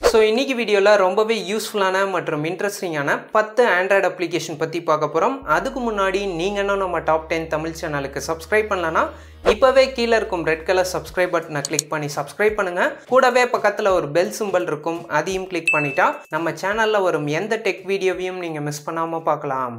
so இன்னைக்கு வீடியோவில் ரொம்பவே யூஸ்ஃபுல்லான மற்றும் இன்ட்ரெஸ்டிங்கான பத்து ஆண்ட்ராய்டு அப்ளிகேஷன் பற்றி பார்க்க போகிறோம் அதுக்கு முன்னாடி நீங்கள் இன்னும் நம்ம டாப் டென் தமிழ் சேனலுக்கு சப்ஸ்கிரைப் பண்ணலன்னா இப்போவே கீழே இருக்கும் ரெட் கலர் சப்ஸ்கிரைப் பட்டனை கிளிக் பண்ணி சப்ஸ்கிரைப் பண்ணுங்கள் கூடவே பக்கத்தில் ஒரு பெல் சிம்பல் இருக்கும் அதையும் கிளிக் பண்ணிட்டா நம்ம சேனலில் வரும் எந்த டெக் வீடியோவையும் நீங்கள் மிஸ் பண்ணாமல் பார்க்கலாம்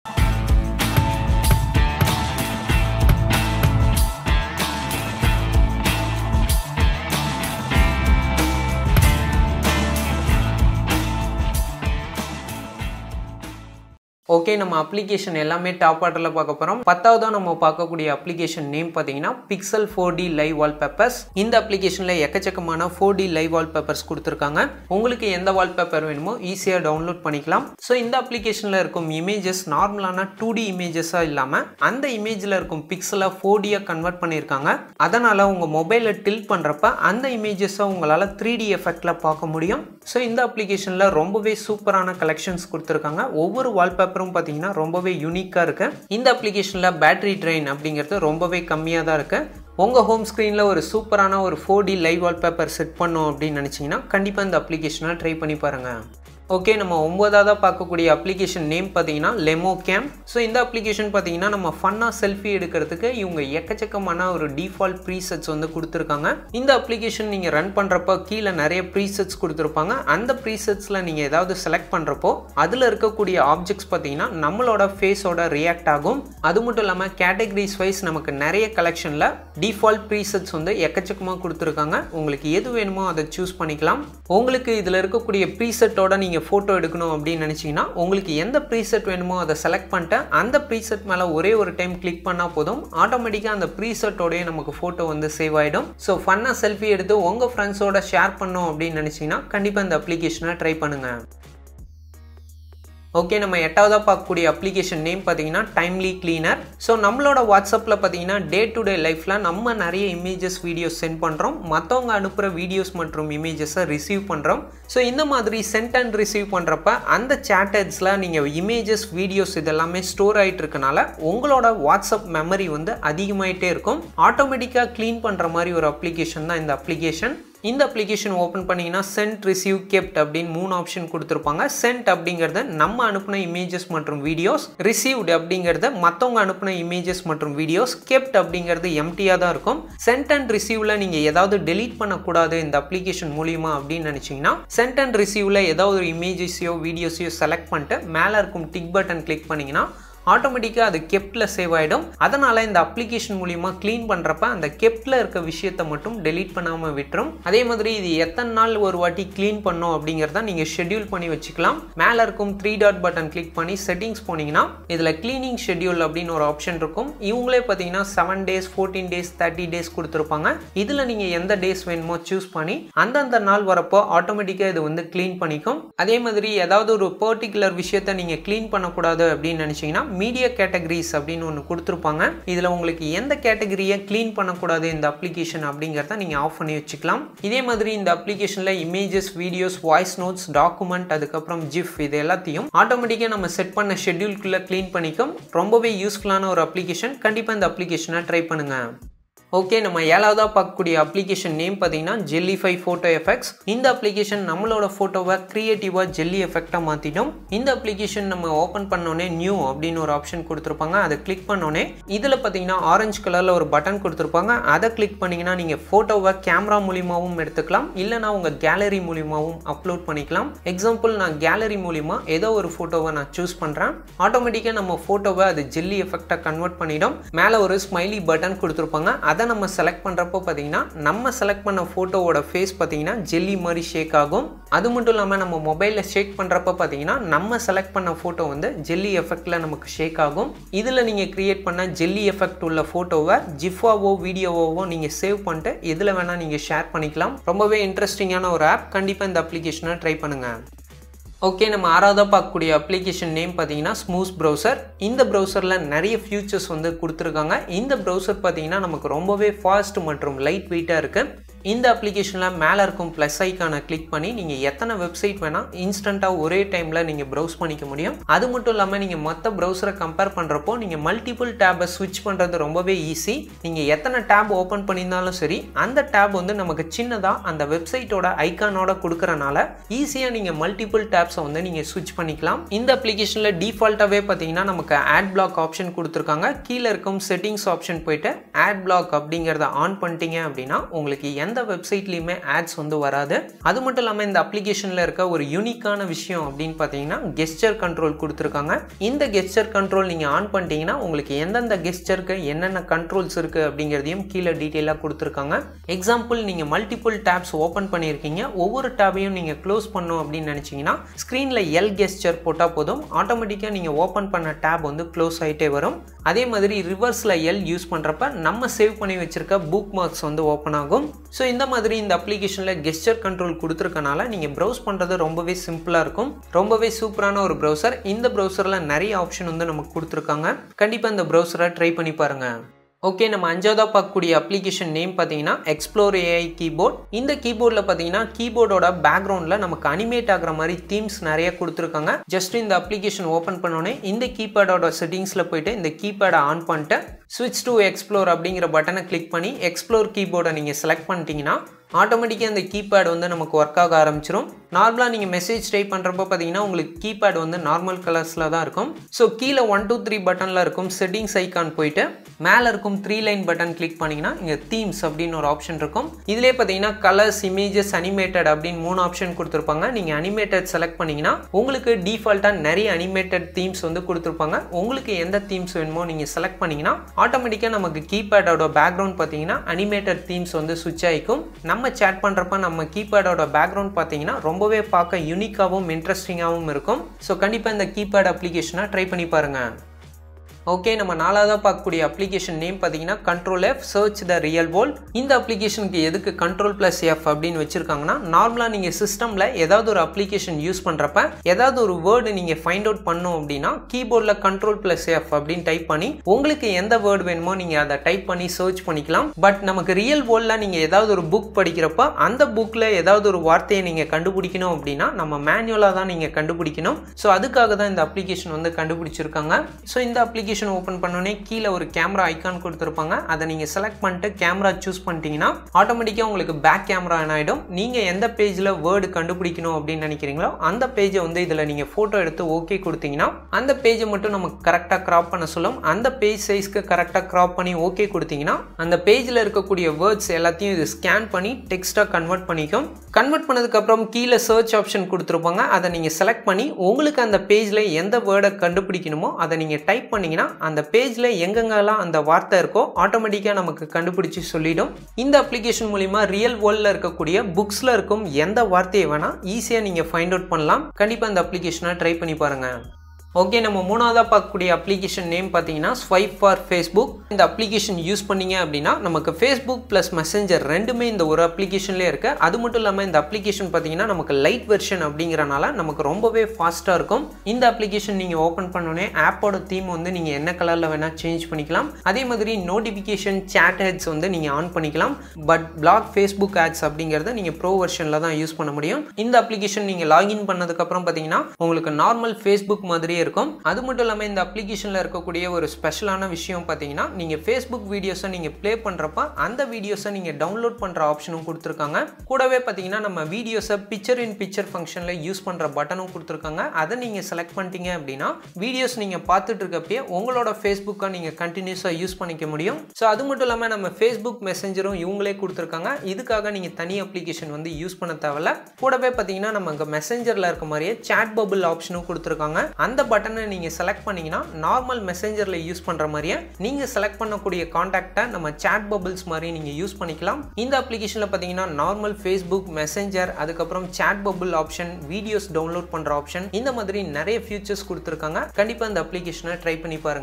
ஓகே நம்ம அப்ளிகேஷன் எல்லாமே டாப் ஆர்டரில் பார்க்க போகிறோம் பத்தாவதாக நம்ம பார்க்கக்கூடிய அப்ளிகேஷன் நேம் பார்த்தீங்கன்னா pixel four D live wallpapers இந்த அப்ளிகேஷனில் எக்கச்சக்கமான ஃபோர் டி லைவ் வால்பேப்பர்ஸ் கொடுத்துருக்காங்க உங்களுக்கு எந்த வால்பேப்பர் வேணுமோ ஈஸியாக டவுன்லோட் பண்ணிக்கலாம் ஸோ இந்த அப்ளிகேஷனில் இருக்கும் இமேஜஸ் நார்மலான டூ டி இமேஜஸாக இல்லாமல் அந்த இமேஜில் இருக்கும் பிக்சலை ஃபோர் டியாக கன்வெர்ட் பண்ணியிருக்காங்க அதனால் உங்கள் மொபைலில் டில்ட் பண்ணுறப்ப அந்த இமேஜஸை உங்களால் த்ரீ டி எஃபெக்டில் பார்க்க முடியும் ஸோ இந்த அப்ளிகேஷனில் ரொம்பவே சூப்பரான கலெக்ஷன்ஸ் கொடுத்துருக்காங்க ஒவ்வொரு வால்பேப்பர் அப்புறம் பார்த்தீங்கன்னா ரொம்பவே யூனிக்காக இருக்கு இந்த அப்ளிகேஷனில் பேட்டரி ட்ரெயின் அப்படிங்கிறது ரொம்பவே கம்மியாக தான் இருக்கு உங்கள் ஹோம் ஸ்க்ரீனில் ஒரு சூப்பரான ஒரு four D live wallpaper set பண்ணோம் அப்படின்னு நினச்சிங்கன்னா கண்டிப்பாக இந்த அப்ளிகேஷனை ட்ரை பண்ணி பாருங்கள் ஓகே நம்ம ஒன்பதாவதாக பார்க்கக்கூடிய அப்ளிகேஷன் நேம் பார்த்தீங்கன்னா லெமோ கேம் ஸோ இந்த அப்ளிகேஷன் பார்த்தீங்கன்னா நம்ம ஃபன்னாக செல்ஃபி எடுக்கிறதுக்கு இவங்க எக்கச்சக்கமான ஒரு டிஃபால்ட் ப்ரீசெட்ஸ் வந்து கொடுத்துருக்காங்க இந்த அப்ளிகேஷன் நீங்கள் ரன் பண்ணுறப்போ கீழே நிறைய ப்ரீசெட்ஸ் கொடுத்துருப்பாங்க அந்த ப்ரீசெட்ஸில் நீங்கள் ஏதாவது செலக்ட் பண்ணுறப்போ அதில் இருக்கக்கூடிய ஆப்ஜெக்ட்ஸ் பார்த்தீங்கன்னா நம்மளோட ஃபேஸோட ரியாக்ட் ஆகும் அது மட்டும் இல்லாமல் கேட்டகரிஸ் வைஸ் நமக்கு நிறைய கலெக்ஷனில் டிஃபால்ட் ப்ரீசெட்ஸ் வந்து எக்கச்சக்கமாக கொடுத்துருக்காங்க உங்களுக்கு எது வேணுமோ அதை சூஸ் பண்ணிக்கலாம் உங்களுக்கு இதில் இருக்கக்கூடிய ப்ரீசெட்டோட நீங்கள் நீங்கள் ஃபோட்டோ எடுக்கணும் அப்படின்னு நினச்சிங்கன்னா உங்களுக்கு எந்த ப்ரீசெட் வேணுமோ அதை செலக்ட் பண்ணிட்டு அந்த ப்ரீசெட் மேலே ஒரே ஒரு டைம் கிளிக் பண்ணால் போதும் ஆட்டோமேட்டிக்காக அந்த ப்ரீசெட்டோடய நமக்கு ஃபோட்டோ வந்து சேவ் ஆகிடும் ஸோ ஃபன்னாக செல்ஃபி எடுத்து உங்கள் ஃப்ரெண்ட்ஸோட ஷேர் பண்ணோம் அப்படின்னு நினச்சிங்கன்னா கண்டிப்பாக இந்த அப்ளிகேஷனை ட்ரை பண்ணுங்கள் ஓகே நம்ம எட்டாவதாக பார்க்கக்கூடிய அப்ளிகேஷன் நேம் பார்த்தீங்கன்னா டைம்லி கிளீனர் ஸோ நம்மளோட வாட்ஸ்அப்பில் பார்த்தீங்கன்னா டே டு டே லைஃப்பில் நம்ம நிறைய இமேஜஸ் வீடியோஸ் சென்ட் பண்ணுறோம் மற்றவங்க அனுப்புகிற வீடியோஸ் மற்றும் இமேஜஸை ரிசீவ் பண்ணுறோம் ஸோ இந்த மாதிரி சென்ட் அண்ட் ரிசீவ் பண்ணுறப்ப அந்த சேட்டர்ஸில் நீங்கள் இமேஜஸ் வீடியோஸ் இதெல்லாமே ஸ்டோர் ஆகிட்டு இருக்கனால உங்களோட வாட்ஸ்அப் மெமரி வந்து அதிகமாயிட்டே இருக்கும் ஆட்டோமேட்டிக்காக க்ளீன் பண்ணுற மாதிரி ஒரு அப்ளிகேஷன் தான் இந்த அப்ளிகேஷன் இந்த அப்ளிகேஷன் ஓப்பன் பண்ணிங்கன்னா சென்ட் ரிசீவ் கெப்ட் அப்படின்னு மூணு ஆப்ஷன் கொடுத்துருப்பாங்க சென்ட் அப்படிங்கிறத நம்ம அனுப்பின இமேஜஸ் மற்றும் வீடியோஸ் ரிசீவ்டு அப்படிங்கிறத மற்றவங்க அனுப்பின இமேஜஸ் மற்றும் வீடியோஸ் கெப்ட் அப்படிங்கிறது எம்டியாக தான் இருக்கும் சென்ட் அண்ட் ரிசீவில் நீங்கள் ஏதாவது டெலீட் பண்ணக்கூடாது இந்த அப்ளிகேஷன் மூலியமா அப்படின்னு நினச்சிங்கன்னா சென்ட் அண்ட் ரிசீவில் ஏதாவது ஒரு இமேஜஸையோ வீடியோஸையோ செலக்ட் பண்ணிட்டு மேலே இருக்கும் டிக் பட்டன் கிளிக் பண்ணிங்கன்னா ஆட்டோமேட்டிக்காக அது கெப்டில் சேவ் ஆகிடும் அதனால் இந்த அப்ளிகேஷன் மூலிமா க்ளீன் பண்ணுறப்ப அந்த கெப்டில் இருக்க விஷயத்தை மட்டும் டெலீட் பண்ணாமல் விட்டுரும் அதே மாதிரி இது எத்தனை நாள் ஒரு வாட்டி க்ளீன் பண்ணோம் அப்படிங்கிறத நீங்கள் ஷெட்யூல் பண்ணி வச்சுக்கலாம் மேலே இருக்கும் த்ரீ டாட் பட்டன் கிளிக் பண்ணி செட்டிங்ஸ் போனீங்கன்னா இதில் க்ளீனிங் ஷெட்யூல் அப்படின்னு ஒரு ஆப்ஷன் இருக்கும் இவங்களே பார்த்தீங்கன்னா seven days fourteen days thirty days கொடுத்துருப்பாங்க இதில் நீங்கள் எந்த டேஸ் வேணுமோ சூஸ் பண்ணி அந்தந்த நாள் வரப்போ ஆட்டோமேட்டிக்காக இது வந்து க்ளீன் பண்ணிக்கும் அதே மாதிரி ஏதாவது ஒரு பர்டிகுலர் விஷயத்த நீங்கள் க்ளீன் பண்ணக்கூடாது அப்படின்னு நினச்சிங்கன்னா மீடியா கேட்டகரிஸ் அப்படின்னு ஒன்று கொடுத்துருப்பாங்க இதில் உங்களுக்கு எந்த கேட்டகரியை க்ளீன் பண்ணக்கூடாது இந்த அப்ளிகேஷன் அப்படிங்கிறத நீங்கள் ஆஃப் பண்ணி வச்சுக்கலாம் இதே மாதிரி இந்த அப்ளிகேஷனில் images videos voice notes document அதுக்கப்புறம் ஜிஃப் இது எல்லாத்தையும் ஆட்டோமேட்டிக்காக நம்ம செட் பண்ண ஷெட்யூல்குள்ளே க்ளீன் பண்ணிக்கும் ரொம்பவே யூஸ்ஃபுல்லான ஒரு அப்ளிகேஷன் கண்டிப்பாக இந்த அப்ளிகேஷனை ட்ரை பண்ணுங்கள் ஓகே நம்ம ஏழாவதாக பார்க்கக்கூடிய அப்ளிகேஷன் நேம் பார்த்தீங்கன்னா ஜெல்லிஃபை ஃபோட்டோ எஃபெக்ட்ஸ் இந்த அப்ளிகேஷன் நம்மளோட ஃபோட்டோவை க்ரியேட்டிவாக ஜெல்லி எஃபெக்டாக மாற்றிட்டோம் இந்த அப்ளிகேஷன் நம்ம ஓப்பன் பண்ணோன்னே நியூ அப்படின்னு ஒரு ஆப்ஷன் கொடுத்துருப்பாங்க அதை கிளிக் பண்ணோன்னே இதில் பார்த்தீங்கன்னா ஆரஞ்சு கலரில் ஒரு பட்டன் கொடுத்துருப்பாங்க அதை கிளிக் பண்ணிங்கன்னா நீங்கள் ஃபோட்டோவை கேமரா மூலியமாகவும் எடுத்துக்கலாம் இல்லைனா உங்கள் கேலரி மூலியமாகவும் அப்லோட் பண்ணிக்கலாம் எக்ஸாம்பிள் நான் கேலரி மூலிமா ஏதோ ஒரு ஃபோட்டோவை நான் சூஸ் பண்ணுறேன் ஆட்டோமேட்டிக்காக நம்ம ஃபோட்டோவை அது ஜெல்லி எஃபெக்டாக கன்வெர்ட் பண்ணிடும் மேலே ஒரு ஸ்மைலி பட்டன் கொடுத்துருப்பாங்க அதை நம்ம செலக்ட் பண்ணுறப்போ பார்த்தீங்கன்னா நம்ம செலக்ட் பண்ண ஃபோட்டோவோட ஃபேஸ் பார்த்தீங்கன்னா ஜெல்லி மாதிரி ஷேக் ஆகும் அது மட்டும் இல்லாமல் நம்ம மொபைலில் ஷேக் பண்ணுறப்ப பார்த்தீங்கன்னா நம்ம செலக்ட் பண்ண ஃபோட்டோ வந்து ஜெல்லி எஃபெக்டில் நமக்கு ஷேக் ஆகும் இதில் நீங்கள் க்ரியேட் பண்ண ஜெல்லி எஃபெக்ட் உள்ள ஃபோட்டோவை ஜிஃபாவோ வீடியோவோ நீங்கள் சேவ் பண்ணிட்டு எதில் வேணால் நீங்கள் ஷேர் பண்ணிக்கலாம் ரொம்பவே இன்ட்ரெஸ்டிங்கான ஒரு ஆப் கண்டிப்பாக இந்த அப்ளிகேஷனை ட்ரை பண்ணுங்கள் ஓகே நம்ம ஆறாவதாக பார்க்கக்கூடிய அப்ளிகேஷன் நேம் பார்த்தீங்கன்னா ஸ்மூத் ப்ரௌசர் இந்த ப்ரௌசரில் நிறைய ஃபியூச்சர்ஸ் வந்து கொடுத்துருக்காங்க இந்த ப்ரௌசர் பார்த்தீங்கன்னா நமக்கு ரொம்பவே ஃபாஸ்ட் மற்றும் லைட் வெயிட்டாக இருக்குது இந்த அப்ளிகேஷனில் மேலே இருக்கும் ப்ளஸ் ஐக்கானை கிளிக் பண்ணி நீங்கள் எத்தனை வெப்சைட் வேணால் இன்ஸ்டண்ட்டாக ஒரே டைமில் நீங்கள் ப்ரௌஸ் பண்ணிக்க முடியும் அது மட்டும் இல்லாமல் நீங்கள் மற்ற ப்ரௌசரை கம்பேர் பண்ணுறப்போ நீங்கள் மல்டிபிள் டேபை ஸ்விட்ச் பண்ணுறது ரொம்பவே ஈஸி நீங்கள் எத்தனை டேப் ஓப்பன் பண்ணியிருந்தாலும் சரி அந்த டேப் வந்து நமக்கு சின்னதாக அந்த வெப்சைட்டோட ஐக்கானோட கொடுக்குறனால ஈஸியாக நீங்கள் மல்டிபிள் டேப்ஸை வந்து நீங்கள் ஸ்விட்ச் பண்ணிக்கலாம் இந்த அப்ளிகேஷனில் டிஃபால்ட்டாகவே பார்த்தீங்கன்னா நமக்கு ஆட் பிளாக் ஆப்ஷன் கொடுத்துருக்காங்க கீழே இருக்கும் செட்டிங்ஸ் ஆப்ஷன் போயிட்டு ஆட் பிளாக் அப்படிங்கிறத ஆன் பண்ணிட்டீங்க அப்படின்னா உங்களுக்கு எந்த வெப்சைட்லேயுமே ஆட்ஸ் வந்து வராது அது மட்டும் இல்லாமல் இந்த அப்ளிகேஷனில் இருக்க ஒரு யூனிக்கான விஷயம் அப்படின்னு பார்த்தீங்கன்னா கெஸ்டர் கண்ட்ரோல் கொடுத்துருக்காங்க இந்த கெஸ்டர் கண்ட்ரோல் நீங்கள் ஆன் பண்ணிட்டீங்கன்னா உங்களுக்கு எந்தெந்த கெஸ்டருக்கு என்னென்ன கண்ட்ரோல்ஸ் இருக்குது அப்படிங்கிறதையும் கீழே டீட்டெயிலாக கொடுத்துருக்காங்க எக்ஸாம்பிள் நீங்கள் மல்டிபிள் டேப்ஸ் ஓப்பன் பண்ணியிருக்கீங்க ஒவ்வொரு டேபையும் நீங்கள் க்ளோஸ் பண்ணும் அப்படின்னு நினச்சிங்கன்னா ஸ்க்ரீனில் எல் கெஸ்டர் போட்டால் போதும் ஆட்டோமேட்டிக்காக நீங்கள் ஓப்பன் பண்ண டேப் வந்து க்ளோஸ் ஆகிட்டே வரும் அதே மாதிரி ரிவர்ஸில் எல் யூஸ் பண்ணுறப்ப நம்ம சேவ் பண்ணி வச்சுருக்க புக் மார்க்ஸ் வந்து ஓப்பன் ஆகும் ஸோ இந்த மாதிரி இந்த அப்ளிகேஷனில் கெஸ்டர் கண்ட்ரோல் கொடுத்துருக்கனால நீங்கள் ப்ரௌஸ் பண்ணுறது ரொம்பவே சிம்பிளாக இருக்கும் ரொம்பவே சூப்பரான ஒரு ப்ரௌசர் இந்த ப்ரௌசரில் நிறைய ஆப்ஷன் வந்து நமக்கு கொடுத்துருக்காங்க கண்டிப்பாக இந்த ப்ரௌசரை ட்ரை பண்ணி பாருங்கள் ஓகே நம்ம அஞ்சாவதாக பார்க்கக்கூடிய அப்ளிகேஷன் நேம் பார்த்தீங்கன்னா எக்ஸ்ப்ளோர் ஏஐ கீபோர்ட் இந்த கீபோர்டில் பார்த்தீங்கன்னா கீபோர்டோட பேக்ரவுண்டில் நமக்கு அனிமேட் ஆகிற மாதிரி தீம்ஸ் நிறைய கொடுத்துருக்காங்க ஜஸ்ட் இந்த அப்ளிகேஷன் ஓப்பன் பண்ணோன்னே இந்த கீபேடோட செட்டிங்ஸில் போயிட்டு இந்த கீபேடை ஆன் பண்ணிட்டு ஸ்விட்ச் டு எக்ஸ்ப்ளோர் அப்படிங்கிற பட்டனை கிளிக் பண்ணி எக்ஸ்ப்ளோர் கீபோர்டை நீங்கள் செலக்ட் பண்ணிட்டீங்கன்னா ஆட்டோமேட்டிக்காக அந்த கீபேட் வந்து நமக்கு ஒர்க் ஆக ஆரம்பிச்சிடும் நார்மலாக நீங்கள் மெசேஜ் டைப் பண்ணுறப்போ பார்த்தீங்கன்னா உங்களுக்கு கீபேட் வந்து நார்மல் கலர்ஸில் தான் இருக்கும் ஸோ கீழே ஒன் டூ த்ரீ பட்டனில் இருக்கும் செட்டிங்ஸ் ஐக்கான் போயிட்டு மேலே இருக்கும் த்ரீ லைன் பட்டன் கிளிக் பண்ணிங்கன்னா இங்கே தீம்ஸ் அப்படின்னு ஒரு ஆப்ஷன் இருக்கும் இதிலே பார்த்தீங்கன்னா கலர்ஸ் இமேஜஸ் அனிமேட்டட் அப்படின்னு மூணு ஆப்ஷன் கொடுத்துருப்பாங்க நீங்கள் அனிமேட்டட் செலக்ட் பண்ணிங்கன்னா உங்களுக்கு டிஃபால்ட்டாக நிறைய அனிமேட்டட் தீம்ஸ் வந்து கொடுத்துருப்பாங்க உங்களுக்கு எந்த தீம்ஸ் வேணுமோ நீங்கள் செலக்ட் பண்ணிங்கன்னா ஆட்டோமேட்டிக்காக நமக்கு கீபேடோட பேக்ரவுண்ட் பார்த்தீங்கன்னா அனிமேட்டட் தீம்ஸ் வந்து சுவிட்ச் ஆகிக்கும் நம்ம சேட் பண்ணுறப்ப நம்ம கீபேடோட பேக்ரவுண்ட் பார்த்தீங்கன்னா ரொம்பவே பார்க்க யூனிக்காகவும் இன்ட்ரெஸ்டிங்காகவும் இருக்கும் ஸோ கண்டிப்பாக இந்த கீபேட் அப்ளிகேஷனை ட்ரை பண்ணி பாருங்கள் ஓகே நம்ம நாலாவதாக பார்க்கக்கூடிய அப்ளிகேஷன் நேம் பார்த்தீங்கன்னா control F search the real world இந்த அப்ளிகேஷனுக்கு எதுக்கு கண்ட்ரோல் ப்ளஸ் எஃப் அப்படின்னு வச்சிருக்காங்கன்னா நார்மலாக நீங்கள் சிஸ்டமில் ஏதாவது ஒரு அப்ளிகேஷன் யூஸ் பண்ணுறப்ப ஏதாவது ஒரு வேர்டு நீங்கள் ஃபைண்ட் அவுட் பண்ணும் அப்படின்னா கீபோர்டில் கண்ட்ரோல் ப்ளஸ் எஃப் அப்படின்னு டைப் பண்ணி உங்களுக்கு எந்த வேர்டு வேணுமோ நீங்கள் அதை டைப் பண்ணி சர்ச் பண்ணிக்கலாம் பட் நமக்கு ரியல் வேர்ல்டில் நீங்கள் ஏதாவது ஒரு புக் படிக்கிறப்ப அந்த புக்கில் ஏதாவது ஒரு வார்த்தையை நீங்கள் கண்டுபிடிக்கணும் அப்படின்னா நம்ம மேனுவலாக தான் நீங்கள் கண்டுபிடிக்கணும் ஸோ அதுக்காக தான் இந்த அப்ளிகேஷன் வந்து கண்டுபிடிச்சிருக்காங்க ஸோ இந்த அப்ளிகேஷன் அப்ளிகேஷன் ஓப்பன் பண்ணோன்னே கீழே ஒரு கேமரா ஐக்கான் கொடுத்துருப்பாங்க அதை நீங்கள் செலக்ட் பண்ணிட்டு கேமரா சூஸ் பண்ணிட்டீங்கன்னா ஆட்டோமேட்டிக்காக உங்களுக்கு பேக் கேமரா என்ன ஆகிடும் நீங்கள் எந்த பேஜில் வேர்டு கண்டுபிடிக்கணும் அப்படின்னு நினைக்கிறீங்களோ அந்த பேஜை வந்து இதில் நீங்கள் ஃபோட்டோ எடுத்து ஓகே கொடுத்தீங்கன்னா அந்த பேஜை மட்டும் நமக்கு கரெக்டாக க்ராப் பண்ண சொல்லும் அந்த பேஜ் சைஸ்க்கு கரெக்டாக க்ராப் பண்ணி ஓகே கொடுத்தீங்கன்னா அந்த பேஜில் இருக்கக்கூடிய வேர்ட்ஸ் எல்லாத்தையும் இது ஸ்கேன் பண்ணி டெக்ஸ்ட்டாக கன்வெர்ட் பண்ணிக்கும் கன்வெர்ட் பண்ணதுக்கப்புறம் கீழே சர்ச் ஆப்ஷன் கொடுத்துருப்பாங்க அதை நீங்கள் செலக்ட் பண்ணி உங்களுக்கு அந்த பேஜில் எந்த வேர்டை கண்டுபிடிக்கணுமோ அதை நீங்கள் டைப் பண்ணிங்கன்னா அந்த பேஜில் எங்கெங்கெல்லாம் அந்த வார்த்தை இருக்கோ ஆட்டோமேட்டிக்காக நமக்கு கண்டுபிடிச்சி சொல்லிடும் இந்த அப்ளிகேஷன் மூலிமா ரியல் வேர்ல்டில் இருக்கக்கூடிய புக்ஸில் இருக்கும் எந்த வார்த்தையை வேணால் ஈஸியாக நீங்கள் ஃபைண்ட் அவுட் பண்ணலாம் கண்டிப்பாக அந்த அப்ளிகேஷனை ட்ரை பண்ணி பாருங்கள் ஓகே நம்ம மூணாவதாக பார்க்கக்கூடிய அப்ளிகேஷன் நேம் பார்த்தீங்கன்னா ஸ்வைப் ஃபார் ஃபேஸ்புக் இந்த அப்ளிகேஷன் யூஸ் பண்ணீங்க அப்படின்னா நமக்கு ஃபேஸ்புக் ப்ளஸ் மெசஞ்சர் ரெண்டுமே இந்த ஒரு அப்ளிகேஷன்லேயே இருக்குது அது மட்டும் இல்லாமல் இந்த அப்ளிகேஷன் பார்த்தீங்கன்னா நமக்கு லைட் வெர்ஷன் அப்படிங்கிறனால நமக்கு ரொம்பவே ஃபாஸ்ட்டாக இருக்கும் இந்த அப்ளிகேஷன் நீங்கள் ஓப்பன் பண்ணோன்னே ஆப்போட தீம் வந்து நீங்கள் என்ன கலரில் வேணால் சேஞ்ச் பண்ணிக்கலாம் அதே மாதிரி நோட்டிஃபிகேஷன் சேட் ஹெட்ஸ் வந்து நீங்கள் ஆன் பண்ணிக்கலாம் பட் பிளாக் ஃபேஸ்புக் ஆட்ஸ் அப்படிங்கிறத நீங்கள் ப்ரோ வெர்ஷனில் தான் யூஸ் பண்ண முடியும் இந்த அப்ளிகேஷன் நீங்கள் லாகின் பண்ணதுக்கப்புறம் பார்த்தீங்கன்னா உங்களுக்கு நார்மல் ஃபேஸ்புக் மாதிரியே இருக்கும் அது மட்டும் இல்லாமல் இந்த அப்ளிகேஷனில் இருக்கக்கூடிய ஒரு ஸ்பெஷலான விஷயம் பார்த்தீங்கன்னா நீங்கள் ஃபேஸ்புக் வீடியோஸை நீங்கள் ப்ளே பண்ணுறப்ப அந்த வீடியோஸை நீங்கள் டவுன்லோட் பண்ணுற ஆப்ஷனும் கொடுத்துருக்காங்க கூடவே பார்த்தீங்கன்னா நம்ம வீடியோஸை பிக்சர் இன் பிக்சர் ஃபங்க்ஷனில் யூஸ் பண்ணுற பட்டனும் கொடுத்துருக்காங்க அதை நீங்கள் செலக்ட் பண்ணிட்டீங்க அப்படின்னா வீடியோஸ் நீங்கள் பார்த்துட்டு இருக்கப்பயே உங்களோட ஃபேஸ்புக்கை நீங்கள் கண்டினியூஸாக யூஸ் பண்ணிக்க முடியும் ஸோ அது மட்டும் இல்லாமல் நம்ம ஃபேஸ்புக் மெசஞ்சரும் இவங்களே கொடுத்துருக்காங்க இதுக்காக நீங்கள் தனி அப்ளிகேஷன் வந்து யூஸ் பண்ண தேவையில்ல கூடவே பார்த்தீங்கன்னா நம்ம அங்கே மெசஞ்சரில் இருக்க மாதிரியே சேட் பபுள் ஆப்ஷனும் கொடுத்துருக்காங்க அந்த பட்டனை நீங்கள் செலக்ட் பண்ணீங்கன்னா நார்மல் மெசேஞ்சரில் யூஸ் பண்ணுற மாதிரியே நீங்கள் செலக்ட் பண்ணக்கூடிய காண்டாக்டை நம்ம சேட் பபிள்ஸ் மாதிரி நீங்கள் யூஸ் பண்ணிக்கலாம் இந்த அப்ளிகேஷனில் பார்த்தீங்கன்னா நார்மல் ஃபேஸ்புக் மெசேஞ்சர் அதுக்கப்புறம் chat bubble option videos download பண்ணுற ஆப்ஷன் இந்த மாதிரி நிறைய ஃபியூச்சர்ஸ் கொடுத்துருக்காங்க கண்டிப்பாக இந்த அப்ளிகேஷனை ட்ரை பண்ணி பாருங்கள்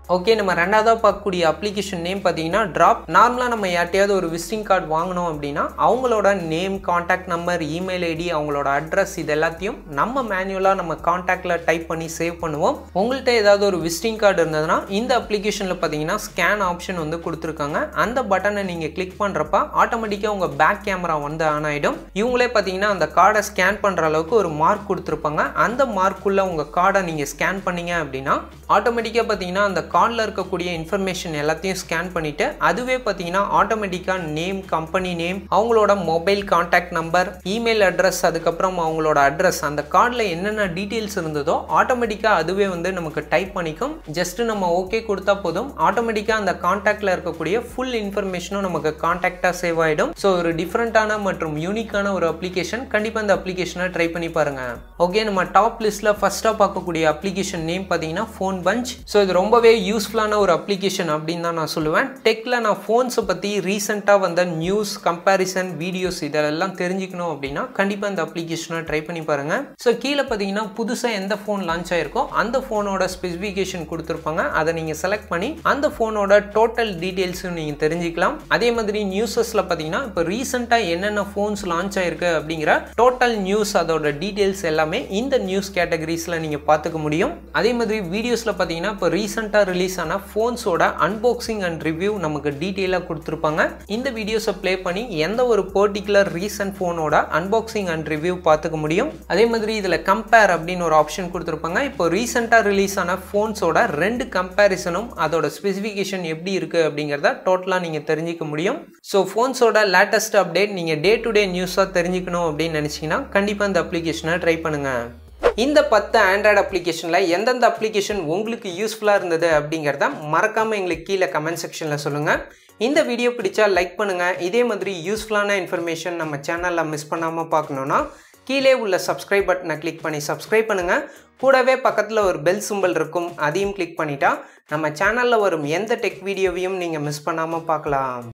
ஓகே நம்ம ரெண்டாவதாக பார்க்கக்கூடிய அப்ளிகேஷன் நேம் பார்த்தீங்கன்னா ட்ராப் நார்மலாக நம்ம யார்ட்டையாவது ஒரு விசிட்டிங் கார்டு வாங்கினோம் அப்படின்னா அவங்களோட name contact number email ID அவங்களோட அட்ரஸ் இது எல்லாத்தையும் நம்ம மேனுவலாக நம்ம காண்டாக்டில் டைப் பண்ணி சேவ் பண்ணுவோம் உங்கள்கிட்ட ஏதாவது ஒரு விசிட்டிங் கார்டு இருந்ததுன்னா இந்த அப்ளிகேஷனில் பார்த்தீங்கன்னா ஸ்கேன் ஆப்ஷன் வந்து கொடுத்துருக்காங்க அந்த பட்டனை நீங்கள் கிளிக் பண்ணுறப்ப ஆட்டோமேட்டிக்காக உங்கள் பேக் கேமரா வந்து ஆன் ஆகிடும் இவங்களே பார்த்தீங்கன்னா அந்த கார்டை ஸ்கேன் பண்ணுற அளவுக்கு ஒரு மார்க் கொடுத்துருப்பாங்க அந்த மார்க்குள்ளே உங்கள் கார்டை நீங்கள் ஸ்கேன் பண்ணீங்க அப்படின்னா ஆட்டோமேட்டிக்காக பார்த்தீங்கன்னா அந்த கார்டில் இருக்கக்கூடிய இன்ஃபர்மேஷன் எல்லாத்தையும் ஸ்கேன் பண்ணிவிட்டு அதுவே பார்த்தீங்கன்னா ஆட்டோமேட்டிக்காக நேம் கம்பெனி நேம் அவங்களோட mobile contact number email address அதுக்கப்புறம் அவங்களோட அட்ரஸ் அந்த கார்டில் என்னென்ன டீட்டெயில்ஸ் இருந்ததோ ஆட்டோமேட்டிக்காக அதுவே வந்து நமக்கு டைப் பண்ணிக்கும் ஜஸ்ட் நம்ம ஓகே கொடுத்தா போதும் ஆட்டோமேட்டிக்காக அந்த கான்டாக்டில் இருக்கக்கூடிய ஃபுல் இன்ஃபர்மேஷனும் நமக்கு கான்டாக்டாக சேவ் ஆகிடும் ஸோ ஒரு டிஃப்ரெண்ட்டான மற்றும் யூனிக்கான ஒரு அப்ளிகேஷன் கண்டிப்பாக இந்த அப்ளிகேஷனை ட்ரை பண்ணி பாருங்க ஓகே நம்ம டாப் லிஸ்ட்டில் ஃபஸ்ட்டாக பார்க்கக்கூடிய அப்ளிகேஷன் நேம் பார்த்தீங்கன்னா ஃபோன் பஞ்ச் ஸோ இது ரொம்பவே யூஸ்ஃபுல்லான ஒரு அப்ளிகேஷன் அப்படின்னு தான் நான் சொல்லுவேன் டெக்கில் நான் ஃபோன்ஸை பற்றி ரீசெண்டாக வந்த நியூஸ் கம்பேரிசன் வீடியோஸ் இதெல்லாம் தெரிஞ்சுக்கணும் அப்படின்னா கண்டிப்பாக இந்த அப்ளிகேஷனை ட்ரை பண்ணி பாருங்கள் ஸோ கீழே பார்த்தீங்கன்னா புதுசாக எந்த ஃபோன் லான்ச் ஆயிருக்கோ அந்த ஃபோனோட ஸ்பெசிஃபிகேஷன் கொடுத்துருப்பாங்க அதை நீங்கள் செலக்ட் பண்ணி அந்த ஃபோனோட டோட்டல் டீட்டெயில்ஸும் நீங்கள் தெரிஞ்சுக்கலாம் அதே மாதிரி நியூஸஸில் பார்த்தீங்கன்னா இப்போ ரீசெண்டாக என்னென்ன ஃபோன்ஸ் லான்ச் ஆயிருக்கு அப்படிங்கிற டோட்டல் நியூஸ் அதோட டீட்டெயில்ஸ் எல்லாமே இந்த நியூஸ் கேட்டகரிஸில் நீங்கள் பார்த்துக்க முடியும் அதே மாதிரி வீடியோஸில் பார்த்தீங்கன்னா இப்போ ரீசெண்டாக ரிலீஸ் ஆன ஃபோன்ஸோட அன்பாக்சிங் அண்ட் ரிவ்யூ நமக்கு டீட்டெயிலாக கொடுத்துருப்பாங்க இந்த வீடியோஸை ப்ளே பண்ணி எந்த ஒரு பர்டிகுலர் ரீசன்ட் ஃபோனோட அன்பாக்சிங் அண்ட் ரிவ்யூ பார்த்துக்க முடியும் அதே மாதிரி இதில் கம்பேர் அப்படின்னு ஒரு ஆப்ஷன் கொடுத்துருப்பாங்க இப்போ ரீசெண்டாக ரிலீஸ் ஆன ஃபோன்ஸோட ரெண்டு கம்பேரிசனும் அதோட ஸ்பெசிஃபிகேஷன் எப்படி இருக்குது அப்படிங்கிறத டோட்டலாக நீங்கள் தெரிஞ்சிக்க முடியும் ஸோ ஃபோன்ஸோட லேட்டஸ்ட் அப்டேட் நீங்கள் டே டு டே நியூஸாக தெரிஞ்சுக்கணும் அப்படின்னு நினச்சிங்கன்னா கண்டிப்பாக இந்த அப்ளிகேஷனை ட்ரை பண்ணுங்கள் இந்த பத்து ஆண்ட்ராய்டு அப்ளிகேஷனில் எந்தெந்த அப்ளிகேஷன் உங்களுக்கு யூஸ்ஃபுல்லாக இருந்தது அப்படிங்கிறத மறக்காமல் எங்களுக்கு கீழே கமெண்ட் செக்ஷனில் சொல்லுங்கள் இந்த வீடியோ பிடிச்சா லைக் பண்ணுங்கள் இதே மாதிரி யூஸ்ஃபுல்லான இன்ஃபர்மேஷன் நம்ம சேனலில் மிஸ் பண்ணாமல் பார்க்கணுன்னா கீழே உள்ள சப்ஸ்கிரைப் பட்டனை கிளிக் பண்ணி சப்ஸ்கிரைப் பண்ணுங்கள் கூடவே பக்கத்தில் ஒரு பெல் சிம்பிள் இருக்கும் அதையும் கிளிக் பண்ணிட்டா நம்ம சேனலில் வரும் எந்த டெக் வீடியோவையும் நீங்கள் மிஸ் பண்ணாமல் பார்க்கலாம்